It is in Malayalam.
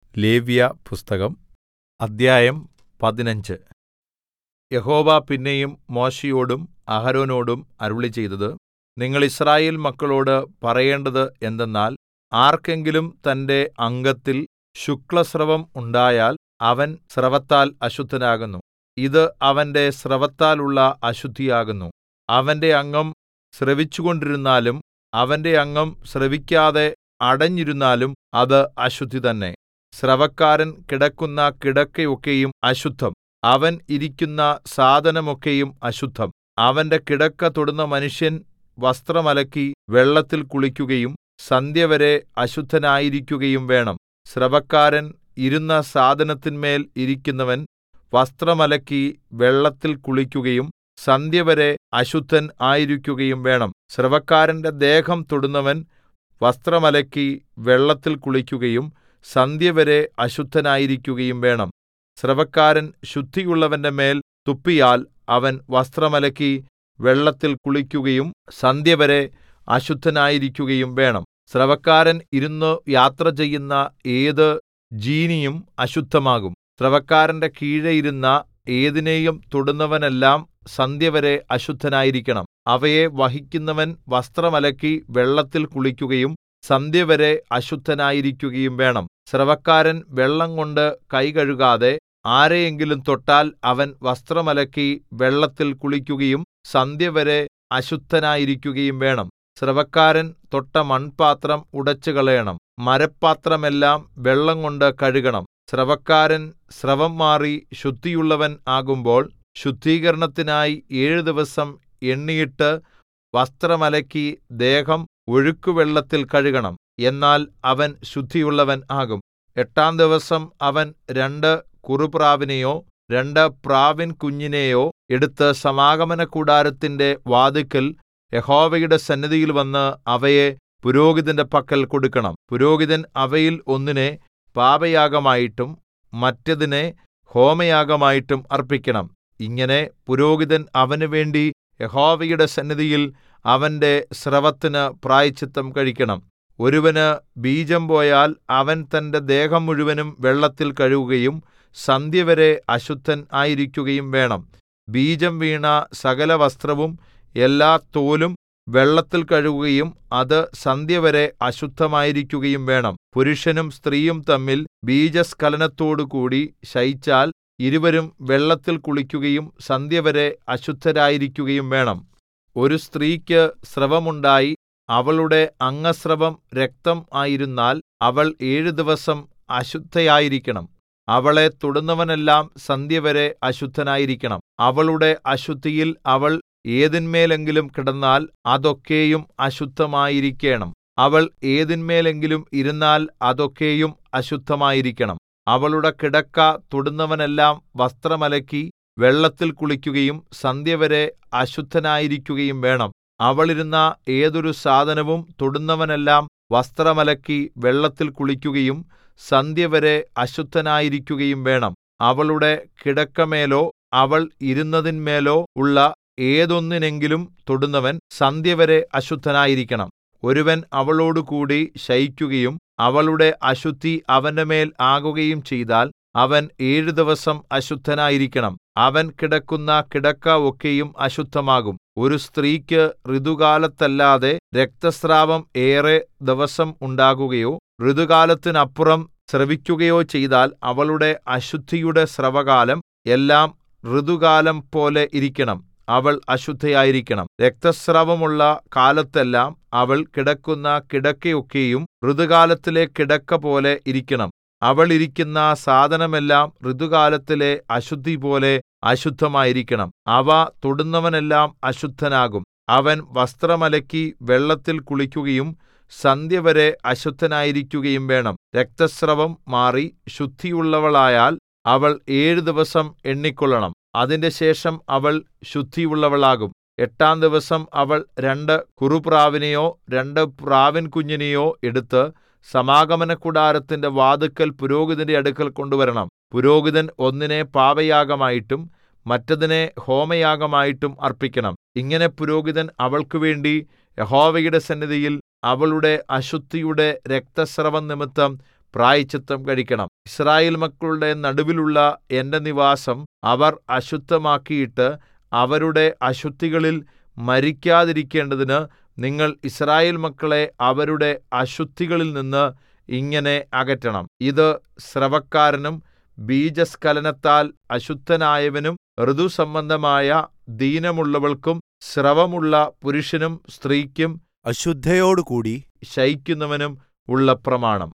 ലേവ്യപുസ്തകം അദ്ധ്യായം പതിനഞ്ച് യഹോവ പിന്നെയും മോശെയോടും അഹരോനോടും അരുളിച്ചെയ്തത് നിങ്ങൾ യിസ്രായേൽ മക്കളോട് പറയേണ്ടത് എന്തെന്നാൽ ആർക്കെങ്കിലും തന്റെ അംഗത്തിൽ ശുക്ലസ്രവം ഉണ്ടായാൽ അവൻ സ്രവത്താൽ അശുദ്ധനാകുന്നു ഇത് അവന്റെ സ്രവത്താലുള്ള അശുദ്ധിയാകുന്നു അവന്റെ അംഗം സ്രവിച്ചുകൊണ്ടിരുന്നാലും അവന്റെ അംഗം സ്രവിക്കാതെ അടഞ്ഞിരുന്നാലും അത് അശുദ്ധി തന്നെ സ്രവക്കാരൻ കിടക്കുന്ന കിടക്കയൊക്കെയും അശുദ്ധം അവൻ ഇരിക്കുന്ന സാധനമൊക്കെയും അശുദ്ധം അവന്റെ കിടക്ക തൊടുന്ന മനുഷ്യൻ വസ്ത്രം അലക്കി വെള്ളത്തിൽ കുളിക്കുകയും സന്ധ്യവരെ അശുദ്ധനായിരിക്കുകയും വേണം സ്രവക്കാരൻ ഇരുന്ന സാധനത്തിന്മേൽ ഇരിക്കുന്നവൻ വസ്ത്രം അലക്കി വെള്ളത്തിൽ കുളിക്കുകയും സന്ധ്യവരെ അശുദ്ധൻ ആയിരിക്കുകയും വേണം സ്രവക്കാരന്റെ ദേഹം തൊടുന്നവൻ വസ്ത്രം അലക്കി വെള്ളത്തിൽ കുളിക്കുകയും സന്ധ്യവരെ അശുദ്ധനായിരിക്കുകയും വേണം സ്രവക്കാരൻ ശുദ്ധിയുള്ളവന്റെ മേൽ തുപ്പിയാൽ അവൻ വസ്ത്രം അലക്കി വെള്ളത്തിൽ കുളിക്കുകയും സന്ധ്യവരെ അശുദ്ധനായിരിക്കുകയും വേണം സ്രവക്കാരൻ ഇരുന്നു യാത്ര ചെയ്യുന്ന ഏത് ജീനിയും അശുദ്ധമാകും സ്രവക്കാരന്റെ കീഴെ ഇരുന്ന ഏതിനെയും തൊടുന്നവനെല്ലാം സന്ധ്യവരെ അശുദ്ധനായിരിക്കണം അവയെ വഹിക്കുന്നവൻ വസ്ത്രം അലക്കി വെള്ളത്തിൽ കുളിക്കുകയും സന്ധ്യവരെ അശുദ്ധനായിരിക്കുകയും വേണം സ്രവക്കാരൻ വെള്ളംകൊണ്ട് കൈ കഴുകാതെ ആരെയെങ്കിലും തൊട്ടാൽ അവൻ വസ്ത്രം അലക്കി വെള്ളത്തിൽ കുളിക്കുകയും സന്ധ്യവരെ അശുദ്ധനായിരിക്കുകയും വേണം സ്രവക്കാരൻ തൊട്ട മൺപാത്രം ഉടച്ചുകളയണം മരപ്പാത്രമെല്ലാം വെള്ളംകൊണ്ട് കഴുകണം സ്രവക്കാരൻ സ്രവം മാറി ശുദ്ധിയുള്ളവൻ ആകുമ്പോൾ ശുദ്ധീകരണത്തിനായി ഏഴു ദിവസം എണ്ണിയിട്ട് വസ്ത്രം അലക്കി ദേഹം ഒഴുക്കുവെള്ളത്തിൽ കഴുകണം എന്നാൽ അവൻ ശുദ്ധിയുള്ളവൻ ആകും എട്ടാം ദിവസം അവൻ രണ്ട് കുറുപ്രാവിനെയോ രണ്ട് പ്രാവിൻ കുഞ്ഞിനെയോ എടുത്ത് സമാഗമനകൂടാരത്തിന്റെ വാതിൽക്കൽ യഹോവയുടെ സന്നിധിയിൽ വന്ന് അവയെ പുരോഹിതന്റെ പക്കൽ കൊടുക്കണം പുരോഹിതൻ അവയിൽ ഒന്നിനെ പാപയാഗമായിട്ടും മറ്റതിനെ ഹോമയാഗമായിട്ടും അർപ്പിക്കണം ഇങ്ങനെ പുരോഹിതൻ അവനുവേണ്ടി യഹോവയുടെ സന്നിധിയിൽ അവന്റെ സ്രവത്തിന് പ്രായശ്ചിത്തം കഴിക്കണം ഒരുവന് ബീജം പോയാൽ അവൻ തന്റെ ദേഹം മുഴുവനും വെള്ളത്തിൽ കഴുകുകയും സന്ധ്യവരെ അശുദ്ധൻ ആയിരിക്കുകയും വേണം ബീജം വീണ സകല വസ്ത്രവും എല്ലാ തോലും വെള്ളത്തിൽ കഴുകുകയും അത് സന്ധ്യവരെ അശുദ്ധമായിരിക്കുകയും വേണം പുരുഷനും സ്ത്രീയും തമ്മിൽ ബീജസ്ഖലനത്തോടുകൂടി ശയിച്ചാൽ ഇരുവരും വെള്ളത്തിൽ കുളിക്കുകയും സന്ധ്യവരെ അശുദ്ധരായിരിക്കുകയും വേണം ഒരു സ്ത്രീക്ക് സ്രവമുണ്ടായി അവളുടെ അംഗസ്രവം രക്തം ആയിരുന്നാൽ അവൾ ഏഴു ദിവസം അശുദ്ധയായിരിക്കണം അവളെ തൊടുന്നവനെല്ലാം സന്ധ്യവരെ അശുദ്ധനായിരിക്കണം അവളുടെ അശുദ്ധിയിൽ അവൾ ഏതിന്മേലെങ്കിലും കിടന്നാൽ അതൊക്കെയും അശുദ്ധമായിരിക്കേണം അവൾ ഏതിന്മേലെങ്കിലും ഇരുന്നാൽ അതൊക്കെയും അശുദ്ധമായിരിക്കണം അവളുടെ കിടക്ക തൊടുന്നവനെല്ലാം വസ്ത്രം അലക്കി വെള്ളത്തിൽ കുളിക്കുകയും സന്ധ്യവരെ അശുദ്ധനായിരിക്കുകയും വേണം അവൾ ഇരുന്ന ഏതൊരു സാധനവും തൊടുന്നവനെല്ലാം വസ്ത്രമലക്കി വെള്ളത്തിൽ കുളിക്കുകയും സന്ധ്യവരെ അശുദ്ധനായിരിക്കുകയും വേണം അവളുടെ കിടക്കമേലോ അവൾ ഇരുന്നതിന്മേലോ ഉള്ള ഏതൊന്നിനെങ്കിലും തൊടുന്നവൻ സന്ധ്യവരെ അശുദ്ധനായിരിക്കണം ഒരുവൻ അവളോടുകൂടി ശയിക്കുകയും അവളുടെ അശുദ്ധി അവന്റെ മേൽ ആകുകയും ചെയ്താൽ അവൻ ഏഴു ദിവസം അശുദ്ധനായിരിക്കണം അവൻ കിടക്കുന്ന കിടക്ക ഒക്കെയും അശുദ്ധമാകും ഒരു സ്ത്രീക്ക് ഋതുകാലത്തല്ലാതെ രക്തസ്രാവം ഏറെ ദിവസം ഉണ്ടാകുകയോ ഋതുകാലത്തിനപ്പുറം സ്രവിക്കുകയോ ചെയ്താൽ അവളുടെ അശുദ്ധിയുടെ സ്രവകാലം എല്ലാം ഋതുകാലം പോലെ ഇരിക്കണം അവൾ അശുദ്ധയായിരിക്കണം രക്തസ്രവമുള്ള കാലത്തെല്ലാം അവൾ കിടക്കുന്ന കിടക്കയൊക്കെയും ഋതുകാലത്തിലെ കിടക്ക പോലെ ഇരിക്കണം അവൾ ഇരിക്കുന്ന സാധനമെല്ലാം ഋതുകാലത്തിലെ അശുദ്ധി പോലെ അശുദ്ധമായിരിക്കണം അവ തൊടുന്നവനെല്ലാം അശുദ്ധനാകും അവൻ വസ്ത്രമലക്കി വെള്ളത്തിൽ കുളിക്കുകയും സന്ധ്യവരെ അശുദ്ധനായിരിക്കുകയും വേണം രക്തസ്രവം മാറി ശുദ്ധിയുള്ളവളായാൽ അവൾ ഏഴു ദിവസം എണ്ണിക്കൊള്ളണം അതിന്റെ ശേഷം അവൾ ശുദ്ധിയുള്ളവളാകും എട്ടാം ദിവസം അവൾ രണ്ട് കുറുപ്രാവിനെയോ രണ്ട് പ്രാവിൻ കുഞ്ഞിനെയോ എടുത്ത് സമാഗമനകൂടാരത്തിന്റെ വാതിൽക്കൽ പുരോഹിതന്റെ അടുക്കൽ കൊണ്ടുവരണം പുരോഹിതൻ ഒന്നിനെ പാപയാഗമായിട്ടും മറ്റതിനെ ഹോമയാഗമായിട്ടും അർപ്പിക്കണം ഇങ്ങനെ പുരോഹിതൻ അവൾക്കുവേണ്ടി യഹോവയുടെ സന്നിധിയിൽ അവളുടെ അശുദ്ധിയുടെ രക്തസ്രവം നിമിത്തം പ്രായശ്ചിത്തം കഴിക്കണം യിസ്രായേൽ മക്കളുടെ നടുവിലുള്ള എന്റെ നിവാസം അവർ അശുദ്ധമാക്കിയിട്ട് അവരുടെ അശുദ്ധികളിൽ മരിക്കാതിരിക്കേണ്ടതിന് നിങ്ങൾ യിസ്രായേൽ മക്കളെ അവരുടെ അശുദ്ധികളിൽനിന്ന് ഇങ്ങനെ അകറ്റണം ഇത് സ്രവക്കാരനും ബീജസ്ഖലനത്താൽ അശുദ്ധനായവനും ഋതുസംബന്ധമായ ദീനമുള്ളവൾക്കും സ്രവമുള്ള പുരുഷനും സ്ത്രീക്കും അശുദ്ധയോടുകൂടി ശയിക്കുന്നവനും ഉള്ള പ്രമാണം